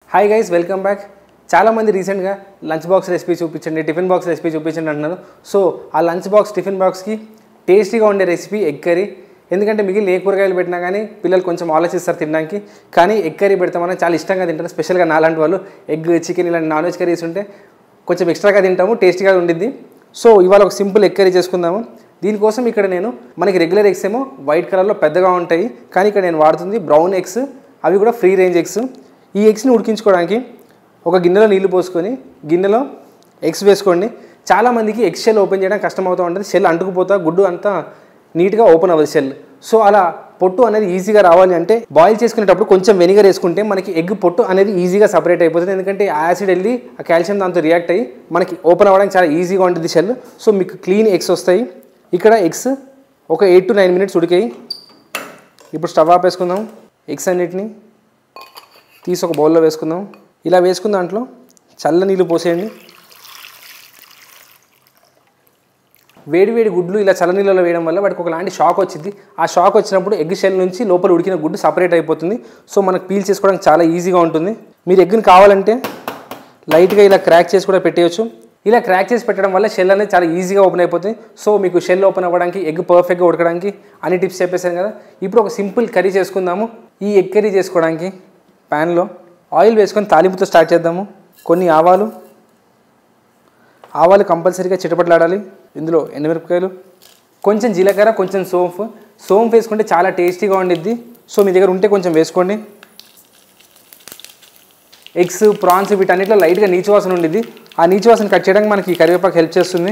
hi guys welcome back చాలామంది రీసెంట్గా lunch box recipe చూపించండి టిఫిన్ బాక్స్ రెసిపీ చూపించండి అంటున్నారు సో ఆ లంచ్ బాక్స్ టిఫిన్ బాక్స్కి టేస్టీగా ఉండే రెసిపీ ఎగ్ కర్రీ ఎందుకంటే మిగిలిన ఏ కూరగాయలు పెట్టినా కానీ పిల్లలు కొంచెం ఆలోచిస్తారు తినడానికి కానీ ఎగ్ కర్రీ పెడతామని చాలా ఇష్టంగా తింటారు స్పెషల్గా నాలాంటి వాళ్ళు ఎగ్ చికెన్ ఇలాంటి నాన్ వెజ్ కర్రీస్ ఉంటే కొంచెం ఎక్స్ట్రాగా తింటాము టేస్టీగా ఉండిద్ది సో ఇవాళ ఒక సింపుల్ ఎగ్ కర్రీ చేసుకుందాము దీనికోసం ఇక్కడ నేను మనకి రెగ్యులర్ ఎగ్స్ ఏమో వైట్ కలర్లో పెద్దగా ఉంటాయి కానీ ఇక్కడ నేను వాడుతుంది బ్రౌన్ ఎగ్స్ అవి కూడా ఫ్రీ రేంజ్ ఎగ్స్ ఈ ఎగ్స్ని ఉడికించుకోవడానికి ఒక గిన్నెలో నీళ్లు పోసుకొని గిన్నెలో ఎగ్స్ వేసుకోండి చాలామందికి ఎగ్ షెల్ ఓపెన్ చేయడం కష్టం అవుతూ ఉంటుంది షెల్ అంటుకుపోతా గుడ్డు అంతా నీట్గా ఓపెన్ అవ్వదు షెల్ సో అలా పొట్టు అనేది ఈజీగా రావాలి అంటే బాయిల్ చేసుకునేటప్పుడు కొంచెం వెనిగర్ వేసుకుంటే మనకి ఎగ్ పొట్టు అనేది ఈజీగా సపరేట్ అయిపోతుంది ఎందుకంటే యాసిడ్ వెళ్ళి ఆ కాల్షియం దాంతో రియాక్ట్ అయ్యి మనకి ఓపెన్ అవ్వడానికి చాలా ఈజీగా ఉంటుంది షెల్ సో మీకు క్లీన్ ఎగ్స్ వస్తాయి ఇక్కడ ఎగ్స్ ఒక ఎయిట్ టు నైన్ మినిట్స్ ఉడికాయి ఇప్పుడు స్టవ్ ఆపేసుకుందాం ఎగ్స్ అన్నిటిని తీసి ఒక బౌల్లో వేసుకుందాం ఇలా వేసుకున్న దాంట్లో చల్ల నీళ్ళు పోసేయండి వేడి వేడి గుడ్లు ఇలా చల్ల నీళ్ళలో వేయడం వల్ల వాటికి ఒకలాంటి షాక్ వచ్చింది ఆ షాక్ వచ్చినప్పుడు ఎగ్ షెల్ నుంచి లోపల ఉడికిన గుడ్డు సపరేట్ అయిపోతుంది సో మనకు పీల్ చేసుకోవడానికి చాలా ఈజీగా ఉంటుంది మీరు ఎగ్ని కావాలంటే లైట్గా ఇలా క్రాక్ చేసి కూడా పెట్టేయచ్చు ఇలా క్రాక్ చేసి పెట్టడం వల్ల షెల్ అనేది చాలా ఈజీగా ఓపెన్ అయిపోతుంది సో మీకు షెల్ ఓపెన్ అవ్వడానికి ఎగ్ పర్ఫెక్ట్గా ఉడకడానికి అన్ని టిప్స్ చెప్పేశాను కదా ఇప్పుడు ఒక సింపుల్ కర్రీ చేసుకుందాము ఈ ఎగ్ కర్రీ చేసుకోవడానికి ప్యాన్లో ఆయిల్ వేసుకొని తాలింపుతో స్టార్ట్ చేద్దాము కొన్ని ఆవాలు ఆవాలు కంపల్సరీగా చిటపట్లాడాలి ఇందులో ఎండుమిరపకాయలు కొంచెం జీలకర్ర కొంచెం సోంఫ్ సోంఫ్ వేసుకుంటే చాలా టేస్టీగా ఉండిద్ది సో మీ దగ్గర ఉంటే కొంచెం వేసుకోండి ఎగ్స్ ప్రాన్స్ వీటన్నిటిలో లైట్గా నీచు వాసన ఉండిద్ది ఆ నీచు వాసన కట్ చేయడానికి మనకి ఈ కరివేపాకు హెల్ప్ చేస్తుంది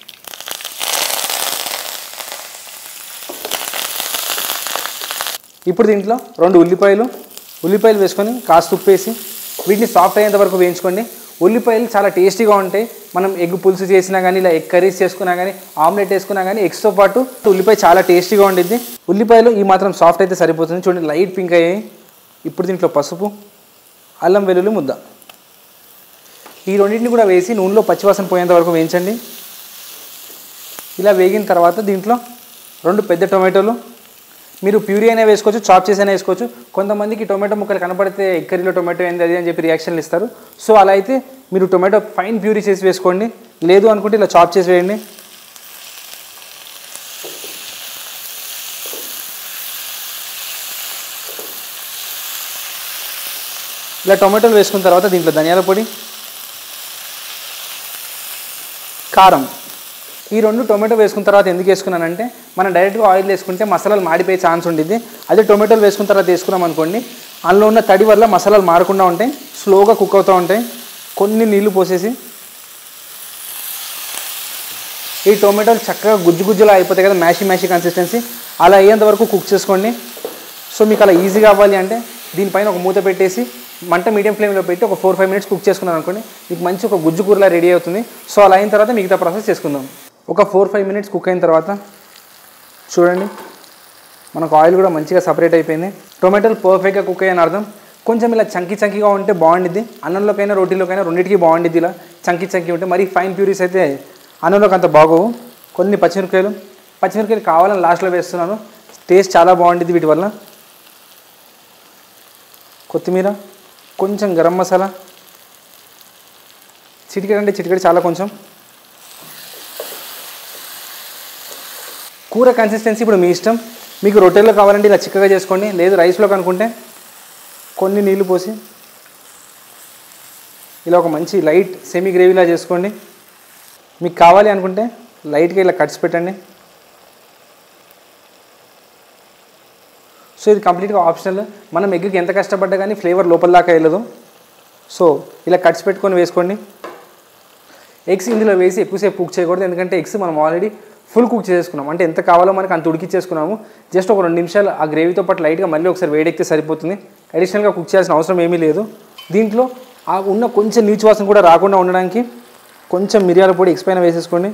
ఇప్పుడు దీంట్లో రెండు ఉల్లిపాయలు ఉల్లిపాయలు వేసుకొని కాస్త ఉప్పు వేసి వీటిని సాఫ్ట్ అయ్యేంత వరకు వేయించుకోండి ఉల్లిపాయలు చాలా టేస్టీగా ఉంటాయి మనం ఎగ్ పులుసు చేసినా కానీ ఇలా ఎగ్ కర్రీస్ చేసుకున్నా కానీ ఆమ్లెట్ వేసుకున్నా కానీ ఎగ్స్తో పాటు ఉల్లిపాయ చాలా టేస్టీగా ఉండిద్ది ఉల్లిపాయలు ఈ మాత్రం సాఫ్ట్ అయితే సరిపోతుంది చూడండి లైట్ పింక్ అయ్యాయి ఇప్పుడు దీంట్లో పసుపు అల్లం వెల్లుల్లి ముద్ద ఈ రెండింటిని కూడా వేసి నూనెలో పచ్చివాసన పోయేంత వరకు వేయించండి ఇలా వేగిన తర్వాత దీంట్లో రెండు పెద్ద టొమాటోలు మీరు ప్యూరీ అయినా వేసుకోవచ్చు చాప్ చేసి అయినా వేసుకోవచ్చు కొంతమందికి టొమాటో ముక్కలు కనపడితే ఎగ్ కర్రీలో టొమాటో ఏంది అది అని చెప్పి రియాక్షన్లు ఇస్తారు సో అలా అయితే మీరు టొమాటో ఫైన్ ప్యూరీ చేసి వేసుకోండి లేదు అనుకుంటే ఇలా చాప్ చేసి వేయండి ఇలా టొమాటోలు వేసుకున్న తర్వాత దీంట్లో ధనియాల పొడి కారం ఈ రెండు టొమాటో వేసుకున్న తర్వాత ఎందుకు వేసుకున్నానంటే మనం డైరెక్ట్గా ఆయిల్ వేసుకుంటే మసాలాలు మాడిపోయే ఛాన్స్ ఉండిద్ది అదే టొమాటోలు వేసుకున్న తర్వాత వేసుకున్నాం అనుకోండి అందులో ఉన్న తడి వల్ల మసాలాలు మారకుండా ఉంటాయి స్లోగా కుక్ అవుతూ ఉంటాయి కొన్ని నీళ్లు పోసేసి ఈ టొమాటోలు చక్కగా గుజ్జు గుజ్జులా అయిపోతాయి కదా మ్యాషీ మ్యాషీ కన్సిస్టెన్సీ అలా అయ్యేంత వరకు కుక్ చేసుకోండి సో మీకు అలా ఈజీగా అవ్వాలి అంటే దీనిపైన ఒక మూత పెట్టేసి మంట మీడియం ఫ్లేమ్లో పెట్టి ఒక ఫోర్ ఫైవ్ మినిట్స్ కుక్ చేసుకున్నాను అనుకోండి మీకు మంచి ఒక గుజ్జు కూరలా రెడీ అవుతుంది సో అలా అయిన తర్వాత మిగతా ప్రాసెస్ చేసుకుందాం ఒక ఫోర్ ఫైవ్ మినిట్స్ కుక్ అయిన తర్వాత చూడండి మనకు ఆయిల్ కూడా మంచిగా సపరేట్ అయిపోయింది టొమాటోలు పర్ఫెక్ట్గా కుక్ అయ్యని అర్థం కొంచెం ఇలా చంకి చంకిగా ఉంటే బాగుండిద్ది అన్నంలోకైనా రోటీలోకైనా రెండింటికి బాగుండిద్ది ఇలా చంకి చంకి ఉంటే మరీ ఫైన్ ప్యూరీస్ అయితే అన్నంలోకి అంత బాగోవు కొన్ని పచ్చిమిరపకాయలు పచ్చిమిరపకాయలు కావాలని లాస్ట్లో వేస్తున్నాను టేస్ట్ చాలా బాగుండిద్ది వీటి వల్ల కొత్తిమీర కొంచెం గరం మసాలా చిటికెడు అంటే చిటికెడు చాలా కొంచెం కూర కన్సిస్టెన్సీ ఇప్పుడు మీ ఇష్టం మీకు రొట్టెల్లో కావాలంటే ఇలా చిక్కగా చేసుకోండి లేదు రైస్లో కనుకుంటే కొన్ని నీళ్లు పోసి ఇలా ఒక మంచి లైట్ సెమీ గ్రేవీలా చేసుకోండి మీకు కావాలి అనుకుంటే లైట్గా ఇలా కట్స్ పెట్టండి సో ఇది కంప్లీట్గా ఆప్షనల్ మనం ఎగ్కి ఎంత కష్టపడ్డా కానీ ఫ్లేవర్ లోపల దాకా వెళ్ళదు సో ఇలా కట్స్ పెట్టుకొని వేసుకోండి ఎగ్స్ ఇందులో వేసి ఎక్కువసేపు కుక్ చేయకూడదు ఎందుకంటే ఎగ్స్ మనం ఆల్రెడీ ఫుల్ కుక్ చేసుకున్నాం అంటే ఎంత కావాలో మనకి అంత ఉడికిచ్చేసుకున్నాము జస్ట్ ఒక రెండు నిమిషాలు ఆ గ్రేవీతో పాటు లైట్గా మళ్ళీ ఒకసారి వేడెక్కితే సరిపోతుంది అడిషనల్గా కుక్ చేయాల్సిన అవసరం ఏమీ లేదు దీంట్లో ఆ ఉన్న కొంచెం నీచు వాసన కూడా రాకుండా ఉండడానికి కొంచెం మిరియాల పొడి ఎగ్స్ పైన వేసేసుకోండి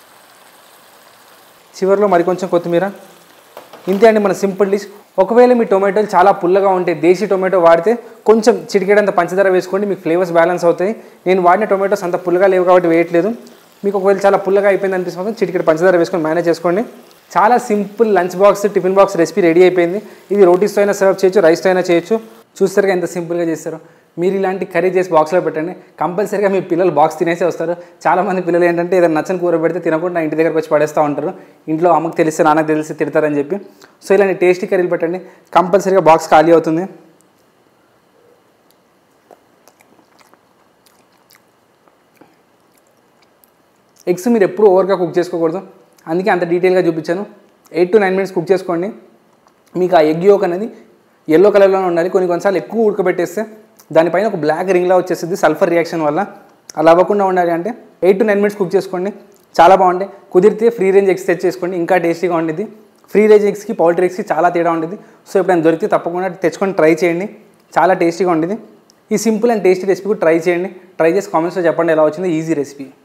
చివరిలో మరి కొంచెం కొత్తిమీర ఇంతే అండి మన సింపుల్ డిష్ ఒకవేళ మీ టొమాటోలు చాలా పుల్లగా ఉంటే దేశీ టొమాటో వాడితే కొంచెం చిటికేడంత పంచదార వేసుకోండి మీకు ఫ్లేవర్స్ బ్యాలెన్స్ అవుతాయి నేను వాడిన టొమాటోస్ అంత పుల్లగా లేవు కాబట్టి వేయట్లేదు మీకు ఒకవేళ చాలా పుల్లగా అయిపోయింది అనిపిస్తుంది చిటికెడు పంచదార వేసుకొని మేనేజ్ చేసుకోండి చాలా simple lunch box tiffin box recipe ready అయిపోయింది ఇది రోటీస్తో అయినా సర్వ్ చేయొచ్చు రైస్తో అయినా చేయొచ్చు చూస్తారు ఎంత సింపుల్గా చేస్తారు మీరు ఇలాంటి కర్రీ చేసి బాక్స్లో పెట్టండి కంపల్సరీగా మీ పిల్లలు బాక్స్ తినేసే వస్తారు చాలామంది పిల్లలు ఏంటంటే ఏదైనా నచ్చని కూర పెడితే తినకుండా ఇంటి దగ్గరకు వచ్చి పడేస్తూ ఉంటారు ఇంట్లో అమ్మకి తెలిస్తే నాన్నకు తెలిస్తే తిడతారని చెప్పి సో ఇలాంటి టేస్టీ కర్రీలు పెట్టండి కంపల్సరీగా బాక్స్ ఖాళీ అవుతుంది ఎగ్స్ మీరు ఎప్పుడు ఓవర్గా కుక్ చేసుకోకూడదు అందుకే అంత డీటెయిల్గా చూపించాను eight to nine minutes cook చేసుకోండి మీకు ఆ ఎగ్ యోక్ అనేది ఎల్లో కలర్లోనే ఉండాలి కొన్ని కొన్నిసార్లు ఎక్కువ ఉడకబెట్టేస్తే దానిపైన ఒక బ్లాక్ రింగ్లా వచ్చేస్తుంది సల్ఫర్ రియాక్షన్ వల్ల అలా అవ్వకుండా ఉండాలి అంటే eight to nine minutes cook చేసుకోండి చాలా బాగుంటాయి కుదిరితే ఫ్రీ రేంజ్ ఎగ్స్ తెచ్చేసుకోండి ఇంకా టేస్టీగా ఉండేది ఫ్రీ రేంజ్ ఎగ్స్కి పౌల్ట్రీ ఎగ్స్కి చాలా తేడా ఉండేది సో ఎప్పుడైనా దొరికితే తప్పకుండా తెచ్చుకొని ట్రై చేయండి చాలా టేస్టీగా ఉండేది ఈ సింపుల్ అండ్ టేస్టీ రెసిపీ కూడా ట్రై చేయండి ట్రై చేసి కామెంట్స్లో చెప్పండి ఎలా వచ్చిందో ఈజీ రెసిపీ